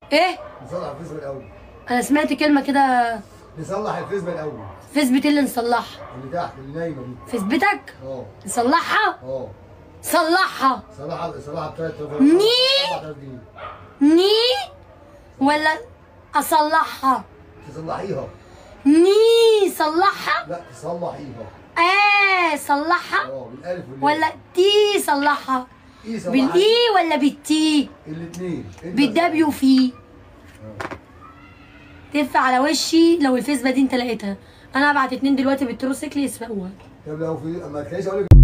ايه نصلح الفيسبا الاول انا سمعت كلمه كده نصلح الفيسبا الاول فيسبت اللي نصلحها اللي تحت اللي نايمه دي فيسبتك اه نصلحها اه صلحها صلاح صلاح ب 3000 ني؟ 4000 جنيه ني ولا اصلحها تصلحيها ني صلحها لا تصلحيها اه صلحها اه بالالف واللام ولا تي صلحها ايه صلحها بالاي ولا بالتي الاثنين بالدبليو في تف على وشي لو الفيسبا دي انت لقيتها انا هبعت اتنين دلوقتي بالتروسيكل يسبقوها طب لو في ما تلاقيش اقول لك